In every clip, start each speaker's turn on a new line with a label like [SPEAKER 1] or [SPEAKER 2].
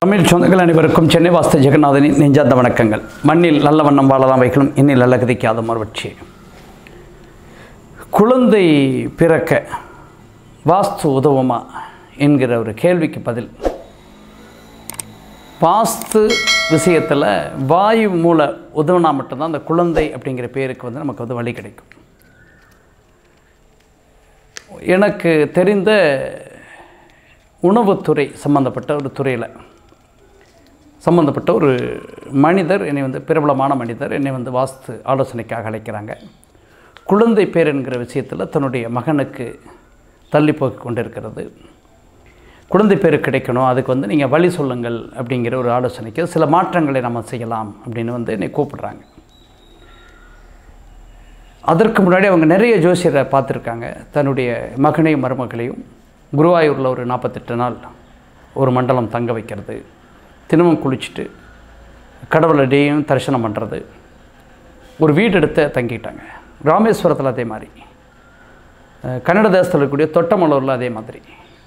[SPEAKER 1] தமிழ் சொந்தங்கள் அனைவருக்கும் சென்னை வாஸ்து ஜெகநாதனின் நெஞ்சார்ந்த வணக்கங்கள் மண்ணில் நல்ல வண்ணம் வாழலாம் வைக்கணும் இன்னில் நல்ல கதிக்காத மறுபட்சி குழந்தை பிறக்க வாஸ்து உதவுமா என்கிற ஒரு கேள்விக்கு பதில் வாஸ்து விஷயத்தில் வாயு மூல உதவுனா மட்டும்தான் அந்த குழந்தை அப்படிங்கிற பேருக்கு வந்து நமக்கு வந்து வழி கிடைக்கும் எனக்கு தெரிந்த உணவுத்துறை சம்பந்தப்பட்ட ஒரு துறையில் சம்பந்தப்பட்ட ஒரு மனிதர் என்னை வந்து பிரபலமான மனிதர் என்னை வந்து வாஸ்து ஆலோசனைக்காக அழைக்கிறாங்க குழந்தை பேர் என்கிற விஷயத்தில் தன்னுடைய மகனுக்கு தள்ளி போய் கொண்டிருக்கிறது குழந்தை பேர் கிடைக்கணும் அதுக்கு வந்து நீங்கள் வழி சொல்லுங்கள் அப்படிங்கிற ஒரு ஆலோசனைக்கு சில மாற்றங்களை நம்ம செய்யலாம் அப்படின்னு வந்து என்னை கூப்பிடுறாங்க அதற்கு முன்னாடி அவங்க நிறைய ஜோசியரை பார்த்துருக்காங்க தன்னுடைய மகனையும் மருமகளையும் குருவாயூரில் ஒரு நாற்பத்தெட்டு நாள் ஒரு மண்டலம் தங்க வைக்கிறது தினமும் குளிச்சுட்டு கடவுளை டேயும் தரிசனம் பண்ணுறது ஒரு வீடு எடுத்து தங்கிட்டாங்க ராமேஸ்வரத்தில் அதே மாதிரி அஹ் கன்னட தேசத்தில் இருக்கக்கூடிய தொட்டமலூரில் அதே மாதிரி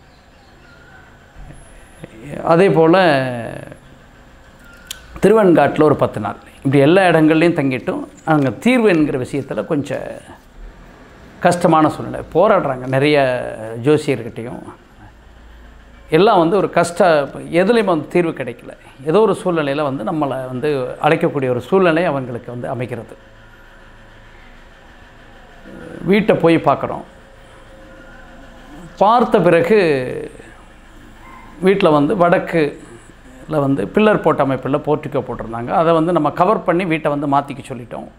[SPEAKER 1] அதே போல் திருவெண்காட்டில் ஒரு பத்து நாள் இப்படி எல்லா இடங்கள்லையும் தங்கிட்டும் அங்கே தீர்வு என்கிற விஷயத்தில் கொஞ்சம் கஷ்டமான சூழ்நிலை போராடுறாங்க நிறைய ஜோசியர்கிட்டையும் எல்லாம் வந்து ஒரு கஷ்ட எதுலேயுமே வந்து தீர்வு கிடைக்கல ஏதோ ஒரு சூழ்நிலையில் வந்து நம்மளை வந்து அழைக்கக்கூடிய ஒரு சூழ்நிலை அவங்களுக்கு வந்து அமைக்கிறது வீட்டை போய் பார்க்குறோம் பார்த்த பிறகு வீட்டில் வந்து வடக்குல வந்து பில்லர் போட்ட அமைப்பில் போர்ட்டிக்கோ போட்டிருந்தாங்க அதை வந்து நம்ம கவர் பண்ணி வீட்டை வந்து மாற்றிக்க சொல்லிட்டோம்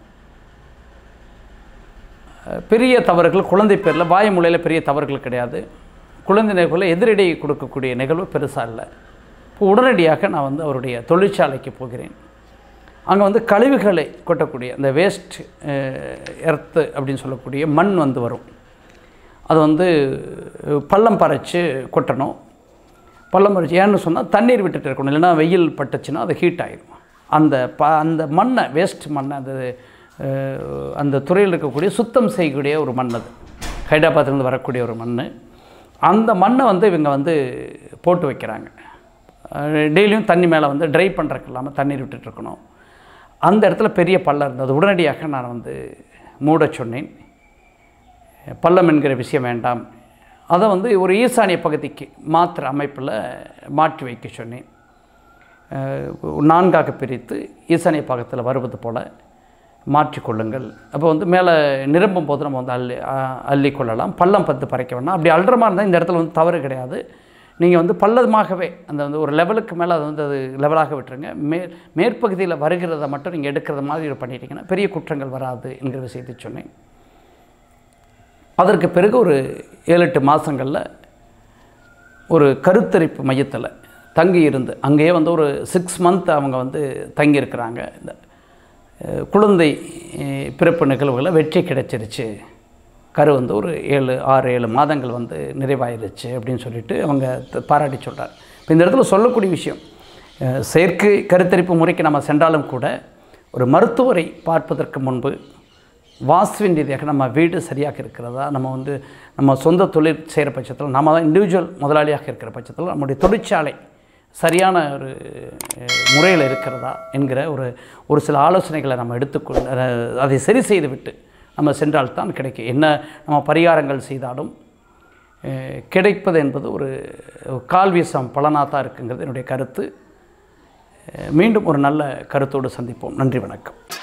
[SPEAKER 1] பெரிய தவறுகள் குழந்தை பேரில் வாய் மூலையில் பெரிய தவறுகள் கிடையாது குழந்தை நிகழ்வில் எதிரடி கொடுக்கக்கூடிய நிகழ்வு பெருசாக இல்லை இப்போ உடனடியாக நான் வந்து அவருடைய தொழிற்சாலைக்கு போகிறேன் அங்கே வந்து கழிவுகளை கொட்டக்கூடிய இந்த வேஸ்ட் எர்த்து அப்படின்னு சொல்லக்கூடிய மண் வந்து வரும் அது வந்து பள்ளம் பறைச்சி கொட்டணும் பள்ளம் பறிச்சு ஏன்னு சொன்னால் தண்ணீர் விட்டுட்டு இருக்கணும் இல்லைன்னா வெயில் பட்டுச்சுன்னா அது ஹீட் ஆகிடும் அந்த ப அந்த மண்ணை வேஸ்ட் மண்ணை அது அஹ், அந்த துறையில் இருக்கக்கூடிய சுத்தம் செய்யக்கூடிய ஒரு மண் அது ஹைதராபாத்லேருந்து வரக்கூடிய ஒரு மண் அந்த மண்ணை வந்து இவங்க வந்து போட்டு வைக்கிறாங்க டெய்லியும் தண்ணி மேலே வந்து ட்ரை பண்ணுறக்கு இல்லாமல் தண்ணீர் விட்டுட்டு இருக்கணும் அந்த இடத்துல பெரிய பள்ளம் இருந்தது உடனடியாக நான் வந்து மூட சொன்னேன் பள்ளம் என்கிற விஷயம் வேண்டாம் அதை வந்து ஒரு ஈசானிய பகுதிக்கு மாற்று அமைப்பில் மாற்றி வைக்க சொன்னேன் அஹ் நான்காக பிரித்து ஈசானிய பாகத்தில் வருவது போல் மாற்றிக்கொள்ளுங்கள் அப்போ வந்து மேலே நிரம்பும் போது நம்ம வந்து அள்ளி அ- அள்ளி கொள்ளலாம் பள்ளம் பத்து பறைக்க வேண்டாம் அப்படி அல்ற மாதிரி இருந்தால் இந்த இடத்துல வந்து தவறு கிடையாது நீங்கள் வந்து பள்ளமாகவே அந்த வந்து ஒரு லெவலுக்கு மேலே அது வந்து அது லெவலாக விட்டுருங்க மே மேற்பகுதியில் வருகிறத மட்டும் நீங்கள் எடுக்கிறத மாதிரி பண்ணிட்டீங்கன்னா பெரிய குற்றங்கள் வராது என்கிற விஷயத்தை சொன்னேன் அதற்கு பிறகு ஒரு ஏழு எட்டு மாதங்களில் ஒரு கருத்தரிப்பு மையத்தில் தங்கி இருந்து அங்கேயே வந்து ஒரு சிக்ஸ் மந்த் அவங்க வந்து தங்கியிருக்கிறாங்க இந்த அஹ், குழந்தை அஹ், பிறப்பு நிகழ்வுகளில் வெற்றி கிடைச்சிருச்சு கரு வந்து ஒரு ஏழு ஆறு ஏழு மாதங்கள் வந்து நிறைவாயிருச்சு அப்படின்னு சொல்லிட்டு அவங்க த- பாராட்டி சொல்கிறார் இப்போ இந்த இடத்துல சொல்லக்கூடிய விஷயம் அஹ், செயற்கை கருத்தரிப்பு முறைக்கு நம்ம சென்றாலும் கூட ஒரு மருத்துவரை பார்ப்பதற்கு முன்பு வாஸ்துவின் ரீதியாக நம்ம வீடு சரியாக இருக்கிறதா நம்ம வந்து நம்ம சொந்த தொழில் செய்கிற பட்சத்தில் நம்ம தான் இண்டிவிஜுவல் முதலாளியாக இருக்கிற பட்சத்தில் நம்முடைய தொழிற்சாலை சரியான ஒரு முறையில் இருக்கிறதா என்கிற ஒரு ஒரு சில ஆலோசனைகளை நம்ம எடுத்துக்கொண்டு அஹ், அதை சரி செய்து விட்டு நம்ம சென்றால்தான் கிடைக்கும் என்ன நம்ம பரிகாரங்கள் செய்தாலும் அஹ், கிடைப்பது என்பது ஒரு கால் வீசம் பலனாக தான் இருக்குங்கிறது என்னுடைய கருத்து அஹ், மீண்டும் ஒரு நல்ல கருத்தோடு சந்திப்போம் நன்றி வணக்கம்